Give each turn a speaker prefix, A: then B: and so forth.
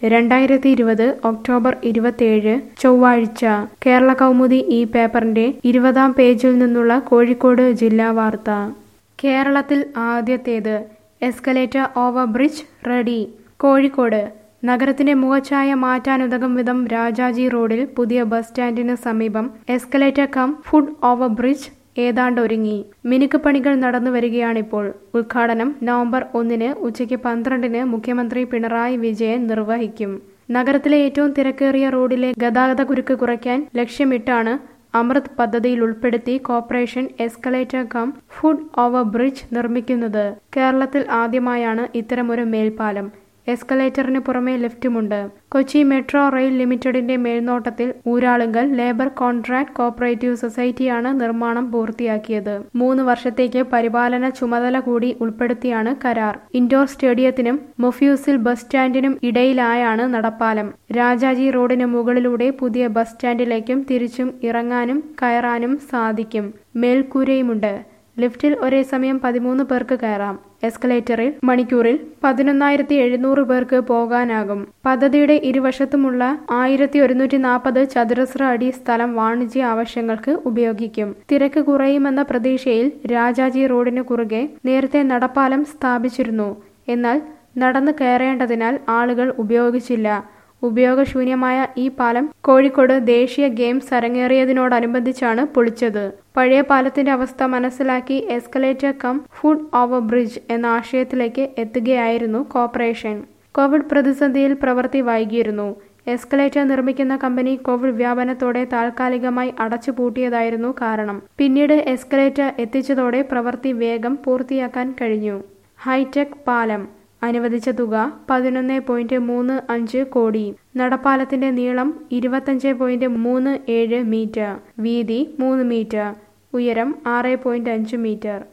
A: രണ്ടായിരത്തി ഇരുപത് ഒക്ടോബർ ഇരുപത്തിയേഴ് ചൊവ്വാഴ്ച കേരള കൗമുദി ഈ പേപ്പറിന്റെ ഇരുപതാം പേജിൽ നിന്നുള്ള കോഴിക്കോട് ജില്ലാ വാർത്ത കേരളത്തിൽ ആദ്യത്തേത് escalator over bridge ready Kozhikode നഗരത്തിന്റെ മുഖഛായ മാറ്റാനുതകും വിധം രാജാജി റോഡിൽ പുതിയ ബസ് സ്റ്റാൻഡിന് സമീപം escalator cum foot over bridge ഏതാണ്ട് ഒരുങ്ങി മിനുക്ക് പണികൾ നടന്നു വരികയാണിപ്പോൾ ഉദ്ഘാടനം നവംബർ ഒന്നിന് ഉച്ചയ്ക്ക് പന്ത്രണ്ടിന് മുഖ്യമന്ത്രി പിണറായി വിജയൻ നിർവഹിക്കും നഗരത്തിലെ ഏറ്റവും തിരക്കേറിയ റോഡിലെ ഗതാഗത കുരുക്ക് കുറയ്ക്കാൻ ലക്ഷ്യമിട്ടാണ് അമൃത് പദ്ധതിയിൽ ഉൾപ്പെടുത്തി corporation escalator cum foot over bridge നിർമ്മിക്കുന്നത് കേരളത്തിൽ ആദ്യമായാണ് ഇത്തരമൊരു മേൽപ്പാലം എസ്കലേറ്ററിന് പുറമെ ലിഫ്റ്റുമുണ്ട് കൊച്ചി മെട്രോ റെയിൽ ലിമിറ്റഡിന്റെ മേൽനോട്ടത്തിൽ ഊരാളുങ്കൽ ലേബർ കോൺട്രാക്ട് കോപ്പറേറ്റീവ് സൊസൈറ്റിയാണ് നിർമ്മാണം പൂർത്തിയാക്കിയത് മൂന്ന് വർഷത്തേക്ക് പരിപാലന ചുമതല കൂടി ഉൾപ്പെടുത്തിയാണ് കരാർ ഇൻഡോർ സ്റ്റേഡിയത്തിനും മൊഫ്യൂസിൽ ബസ് സ്റ്റാൻഡിനും ഇടയിലായാണ് നടപ്പാലം രാജാജി റോഡിന് മുകളിലൂടെ പുതിയ ബസ് സ്റ്റാൻഡിലേക്കും തിരിച്ചും ഇറങ്ങാനും കയറാനും സാധിക്കും മേൽക്കൂരയുമുണ്ട് ലിഫ്റ്റിൽ ഒരേ സമയം പതിമൂന്ന് പേർക്ക് കയറാം എസ്കലേറ്ററിൽ മണിക്കൂറിൽ പതിനൊന്നായിരത്തി എഴുന്നൂറ് പേർക്ക് പോകാനാകും പദ്ധതിയുടെ ഇരുവശത്തുമുള്ള ആയിരത്തി ഒരുന്നൂറ്റി നാൽപ്പത് ചതുരശ്ര അടി സ്ഥലം വാണിജ്യ ആവശ്യങ്ങൾക്ക് ഉപയോഗിക്കും തിരക്ക് കുറയുമെന്ന പ്രതീക്ഷയിൽ രാജാജി റോഡിന് കുറുകെ നേരത്തെ നടപ്പാലം സ്ഥാപിച്ചിരുന്നു എന്നാൽ നടന്നു കയറേണ്ടതിനാൽ ആളുകൾ ഉപയോഗിച്ചില്ല ഉപയോഗശൂന്യമായ ഈ പാലം കോഴിക്കോട് ദേശീയ ഗെയിംസ് അരങ്ങേറിയതിനോടനുബന്ധിച്ചാണ് പൊളിച്ചത് പഴയ പാലത്തിന്റെ അവസ്ഥ മനസ്സിലാക്കി escalator cum foot over bridge എന്ന ആശയത്തിലേക്ക് എത്തുകയായിരുന്നു കോർപ്പറേഷൻ കോവിഡ് പ്രതിസന്ധിയിൽ പ്രവൃത്തി വൈകിയിരുന്നു എസ്കലേറ്റർ നിർമ്മിക്കുന്ന കമ്പനി കോവിഡ് വ്യാപനത്തോടെ താൽക്കാലികമായി അടച്ചുപൂട്ടിയതായിരുന്നു കാരണം പിന്നീട് എസ്കലേറ്റർ എത്തിച്ചതോടെ പ്രവൃത്തി വേഗം പൂർത്തിയാക്കാൻ കഴിഞ്ഞു ഹൈടെക് പാലം അനുവദിച്ച തുക പതിനൊന്ന് പോയിന്റ് മൂന്ന് അഞ്ച് കോടി നടപ്പാലത്തിന്റെ നീളം ഇരുപത്തഞ്ച് പോയിന്റ് മൂന്ന് ഏഴ് മീറ്റർ വീതി മൂന്ന് മീറ്റർ ഉയരം ആറ് പോയിന്റ് അഞ്ച് മീറ്റർ